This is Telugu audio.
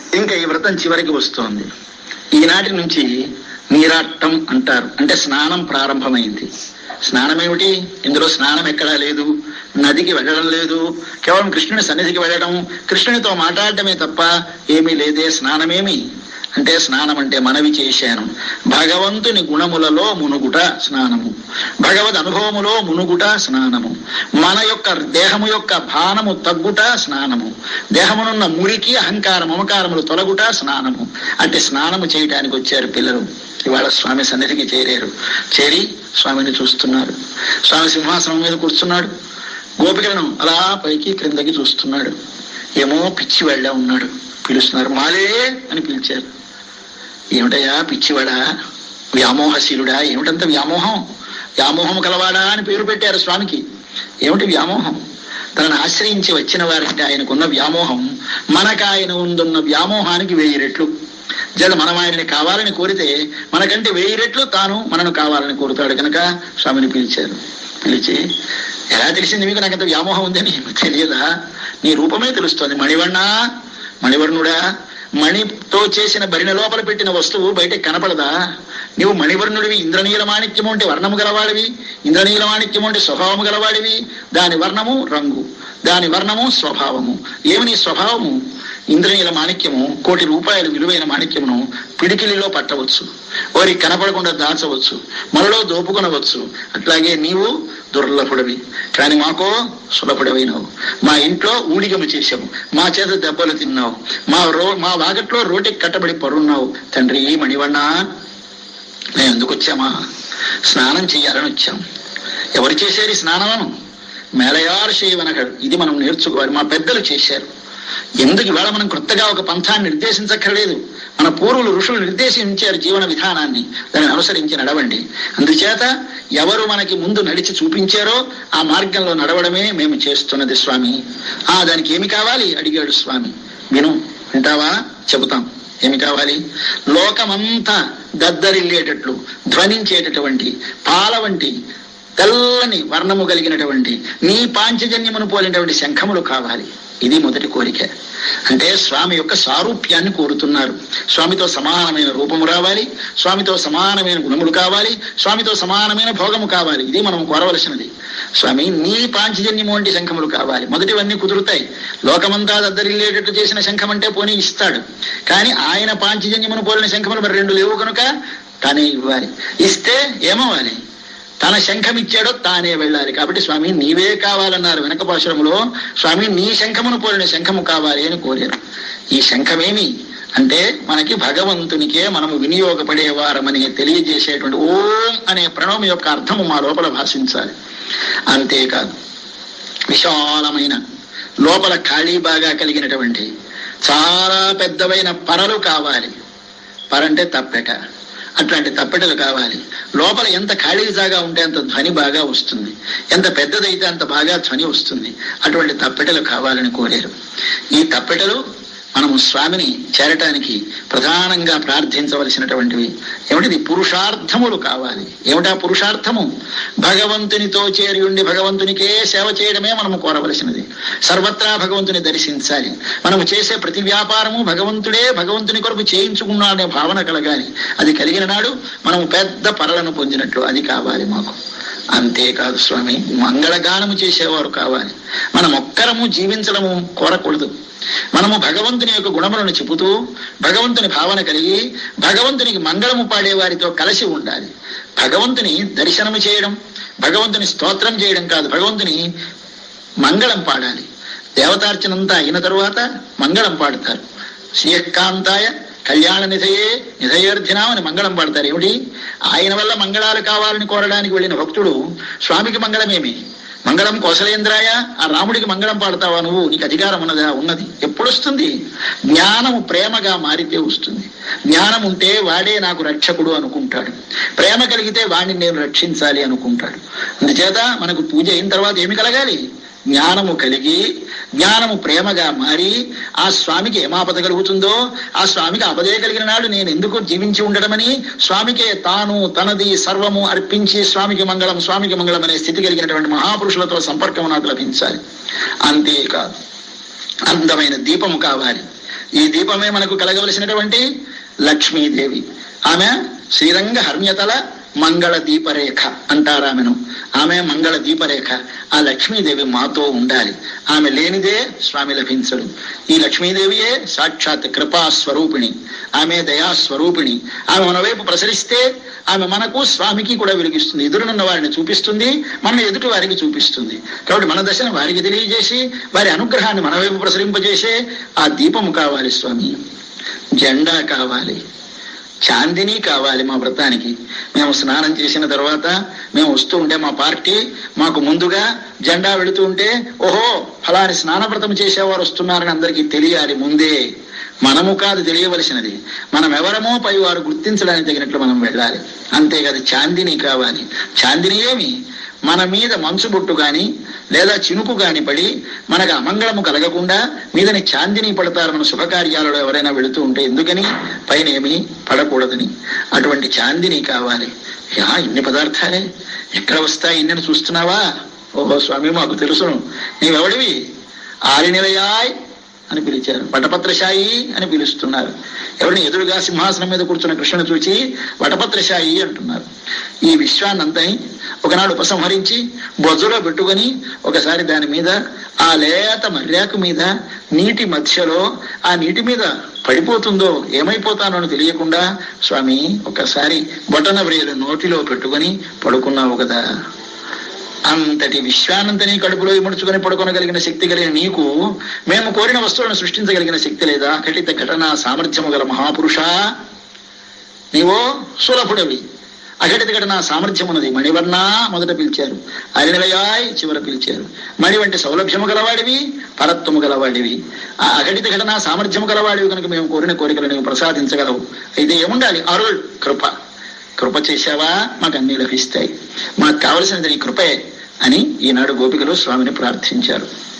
ఇంకా ఈ వ్రతం చివరికి వస్తోంది ఈనాటి నుంచి నీరాట్టం అంటారు అంటే స్నానం ప్రారంభమైంది స్నానం ఏమిటి ఇందులో స్నానం ఎక్కడా లేదు నదికి వెళ్ళడం లేదు కేవలం కృష్ణుని సన్నిధికి వెళ్ళడం కృష్ణునితో మాట్లాడటమే తప్ప ఏమీ లేదే స్నానమేమి అంటే స్నానం అంటే మనవి చేశాను భగవంతుని గుణములలో మునుగుట స్నానము భగవద్ అనుభవములో మునుగుట స్నానము మన యొక్క దేహము యొక్క భానము తగ్గుట స్నానము దేహమునున్న మురికి అహంకారం మమకారములు తొలగుట స్నానము అంటే స్నానము చేయడానికి వచ్చారు పిల్లలు ఇవాళ స్వామి సన్నిధికి చేరారు చేరి స్వామిని చూస్తున్నారు స్వామి సింహాసనం మీద కూర్చున్నాడు గోపికలను అలా పైకి క్రిందకి చూస్తున్నాడు ఏమో పిచ్చి వెళ్ళా ఉన్నాడు పిలుస్తున్నారు మాలే అని పిలిచారు ఏమిటయ్యా పిచ్చివాడా వ్యామోహశీలుడా ఏమిటంత వ్యామోహం వ్యామోహం కలవాడా అని పేరు పెట్టారు స్వామికి ఏమిటి వ్యామోహం తనను ఆశ్రయించి వచ్చిన వారంటే ఆయనకున్న వ్యామోహం మనకు ఆయన ఉందున్న వ్యామోహానికి వెయ్యి రెట్లు జడ మనం ఆయనని కావాలని కోరితే మనకంటే వెయ్యి రెట్లు తాను మనను కావాలని కోరుతాడు కనుక స్వామిని పిలిచారు పిలిచి ఎలా తెలిసింది మీకు నాకంత వ్యామోహం ఉందని తెలియదా నీ రూపమే తెలుస్తోంది మణివర్ణ మణివర్ణుడా మణితో చేసిన బరిన లోపల పెట్టిన వస్తువు బయటకు కనపడదా నీవు మణివర్ణుడివి ఇంద్రనీల మాణిక్యము అంటే వర్ణము గలవాడివి ఇంద్రనీల మాణిక్యము అంటే స్వభావము గలవాడివి దాని వర్ణము రంగు దాని వర్ణము స్వభావము ఏమి నీ స్వభావము ఇంద్రనీల మాణిక్యము కోటి రూపాయలు విలువైన మాణిక్యమును పిడికిలిలో పట్టవచ్చు వారికి కనపడకుండా దాచవచ్చు మనలో దోపుకొనవచ్చు అట్లాగే నీవు దుర్లభుడవి కానీ మాకో సులభుడవైనావు మా ఇంట్లో ఊడిగము చేశావు మా చేత దెబ్బలు తిన్నావు మా రో మా వాగట్లో రోటికి కట్టబడి పరున్నావు తండ్రి మణివన్నా మేము ఎందుకు వచ్చామా స్నానం చెయ్యాలని వచ్చాం ఎవరు చేశారు ఈ స్నానమను మేలయారు చేయవనగడు ఇది మనం నేర్చుకోవాలి మా పెద్దలు చేశారు ఎందుకు ఇవాళ మనం కొత్తగా ఒక పంథాన్ని నిర్దేశించక్కర్లేదు మన పూర్వులు ఋషులు నిర్దేశించారు జీవన విధానాన్ని దాన్ని అనుసరించి నడవండి అందుచేత ఎవరు మనకి ముందు నడిచి చూపించారో ఆ మార్గంలో నడవడమే మేము చేస్తున్నది స్వామి ఆ దానికి ఏమి కావాలి అడిగాడు స్వామి విను వింటావా చెబుతాం ఏమి కావాలి లోకమంతా దద్దరిల్లేటట్లు ధ్వనించేటటువంటి పాల వంటి తెల్లని వర్ణము కలిగినటువంటి నీ పాంచజన్యమును పోలినటువంటి శంఖములు కావాలి ఇది మొదటి కోరిక అంటే స్వామి యొక్క సారూప్యాన్ని కోరుతున్నారు స్వామితో సమానమైన రూపము రావాలి స్వామితో సమానమైన గుణములు కావాలి స్వామితో సమానమైన భోగము కావాలి ఇది మనం కోరవలసినది స్వామి నీ పాంచజన్యము వంటి శంఖములు కావాలి మొదటివన్నీ కుదురుతాయి లోకమంతా దద్దరిల్లేటట్టు చేసిన శంఖం అంటే పోనీ ఇస్తాడు కానీ ఆయన పాంచజన్యమును పోలిన శంఖములు మరి రెండు లేవు కనుక తానే ఇవ్వాలి ఇస్తే ఏమవ్వాలి తన శంఖం ఇచ్చాడో తానే వెళ్ళాలి కాబట్టి స్వామి నీవే కావాలన్నారు వెనక పాశురములో స్వామి నీ శంఖమును పోలిన శంఖము కావాలి అని కోరారు ఈ శంఖమేమి అంటే మనకి భగవంతునికే మనము వినియోగపడేవారమని తెలియజేసేటువంటి ఓం అనే ప్రణవం యొక్క అర్థము మా లోపల భాషించాలి అంతేకాదు విశాలమైన లోపల ఖాళీ బాగా కలిగినటువంటి చాలా పెద్దవైన పరలు కావాలి పరంటే తప్పెట అట్లాంటి తప్పెటలు కావాలి లోపల ఎంత ఖాళీ జాగా ఉంటే అంత ధ్వని బాగా వస్తుంది ఎంత పెద్దదైతే అంత బాగా ధ్వని వస్తుంది అటువంటి తప్పెటలు కావాలని కోరారు ఈ తప్పెటలు మనము స్వామిని చేరటానికి ప్రధానంగా ప్రార్థించవలసినటువంటివి ఏమిటిది పురుషార్థములు కావాలి ఏమిటా పురుషార్థము భగవంతునితో చేరి ఉండి భగవంతునికే సేవ చేయడమే మనము కోరవలసినది సర్వత్రా భగవంతుని దర్శించాలి మనము చేసే ప్రతి వ్యాపారము భగవంతుడే భగవంతుని కొరకు చేయించుకున్నాడనే భావన కలగాలి అది కలిగిన నాడు మనము పెద్ద పరలను పొందినట్లు అది కావాలి మాకు అంతేకాదు స్వామి మంగళగానము చేసేవారు కావాలి మనం ఒక్కరము జీవించడము కోరకూడదు మనము భగవంతుని యొక్క గుణములను చెబుతూ భగవంతుని భావన కలిగి భగవంతునికి మంగళము పాడే వారితో కలిసి ఉండాలి భగవంతుని దర్శనము చేయడం భగవంతుని స్తోత్రం చేయడం కాదు భగవంతుని మంగళం పాడాలి దేవతార్చనంతా అయిన తరువాత మంగళం పాడతారు శ్రీయకాంతాయ కళ్యాణ నిధయే నిధయేర్ధినాం అని మంగళం పాడతారు ఏమిటి ఆయన వల్ల మంగళాలు కావాలని కోరడానికి వెళ్ళిన భక్తుడు స్వామికి మంగళమేమి మంగళం కోసలేంద్రాయ ఆ రాముడికి మంగళం పాడతావా నువ్వు నీకు అధికారం ఉన్నదా ఉన్నది ఎప్పుడు వస్తుంది జ్ఞానము ప్రేమగా మారితే వస్తుంది జ్ఞానం ఉంటే వాడే నాకు రక్షకుడు అనుకుంటాడు ప్రేమ కలిగితే వాడిని నేను రక్షించాలి అనుకుంటాడు అందుచేత మనకు పూజ అయిన తర్వాత ఏమి కలగాలి జ్ఞానము కలిగి జ్ఞానము ప్రేమగా మారి ఆ స్వామికి ఏమాపద కలుగుతుందో ఆ స్వామికి ఆపదే కలిగిన నాడు నేను ఎందుకు జీవించి ఉండడమని స్వామికే తాను తనది సర్వము అర్పించి స్వామికి మంగళం స్వామికి మంగళం అనే స్థితి కలిగినటువంటి మహాపురుషులతో సంపర్కం నాకు లభించాలి అంతేకాదు అందమైన దీపము కావాలి ఈ దీపమే మనకు కలగవలసినటువంటి లక్ష్మీదేవి ఆమె శ్రీరంగ హర్మ్యతల మంగళ దీపరేఖ అంటారు ఆమెను ఆమె మంగళ దీపరేఖ ఆ లక్ష్మీదేవి మాతో ఉండాలి ఆమె లేనిదే స్వామి లభించడు ఈ లక్ష్మీదేవియే సాక్షాత్ కృపా స్వరూపిణి ఆమె దయా స్వరూపిణి ఆమె మన వైపు ప్రసరిస్తే ఆమె మనకు స్వామికి కూడా వెలిగిస్తుంది ఎదురునున్న వారిని చూపిస్తుంది మన ఎదుటి వారికి చూపిస్తుంది కాబట్టి మన దశను వారికి తెలియజేసి వారి అనుగ్రహాన్ని మన వైపు ప్రసరింపజేసే ఆ దీపము కావాలి స్వామి జెండా కావాలి చాందిని కావాలి మా వ్రతానికి మేము స్నానం చేసిన తర్వాత మేము వస్తూ ఉంటే మా పార్టీ మాకు ముందుగా జెండా వెళుతూ ఉంటే ఓహో ఫలాని స్నాన వ్రతం చేసేవారు వస్తున్నారని అందరికీ తెలియాలి ముందే మనము కాదు తెలియవలసినది మనం ఎవరమో పై వారు గుర్తించడానికి తగినట్లు మనం వెళ్ళాలి అంతేకాదు చాందిని కావాలి చాందిని ఏమి మన మీద మంచు బొట్టు గాని లేదా చినుకు గాని పడి మనకు అమంగళము కలగకుండా మీదని చాందిని పడతారు మన శుభకార్యాలలో ఎవరైనా వెళుతూ ఉంటే ఎందుకని పైన ఏమి పడకూడదని అటువంటి చాందిని కావాలి యా ఇన్ని పదార్థాలే ఎక్కడ వస్తాయి ఇన్నని చూస్తున్నావా ఓహో స్వామి మాకు తెలుసును నీవెవడివి ఆరినిలయాయ్ అని పిలిచారు వటపత్రశాయి అని పిలుస్తున్నారు ఎవరిని ఎదురుగా సింహాసనం మీద కూర్చున్న కృష్ణుని చూచి వటపత్రశాయి అంటున్నారు ఈ విశ్వాన్నంతని ఒకనాడు ఉపసంహరించి బొజ్జులో పెట్టుకొని ఒకసారి దాని మీద ఆ లేత మర్యాకు మీద నీటి మధ్యలో ఆ నీటి మీద పడిపోతుందో ఏమైపోతానో అని తెలియకుండా స్వామి ఒకసారి బొటన వ్రేలు నోటిలో పెట్టుకొని పడుకున్నావు కదా అంతటి విశ్వానంతని కడుపులో ఇముడుచుకొని పడుకొనగలిగిన శక్తి కలిగిన నీకు మేము కోరిన వస్తువులను సృష్టించగలిగిన శక్తి లేదా కఠిత ఘటన సామర్థ్యము గల మహాపురుష నీవో సులభుడవి అఘటిత ఘటన సామర్థ్యమున్నది మణివర్ణ మొదట పిలిచారు అరినిలయాయ్ చివర పిలిచారు మణి వంటి సౌలభ్యము గలవాడివి పరత్వము గలవాడివి ఆ అఘటిత ఘటన సామర్థ్యము గలవాడివి కనుక మేము కోరిన కోరికలు నీవు ప్రసాదించగలవు అయితే ఏముండాలి అరుళ్ కృప కృప చేశావా మాకు అన్ని లభిస్తాయి మాకు కావలసినది నీ కృపే అని ఈనాడు గోపికలు స్వామిని ప్రార్థించారు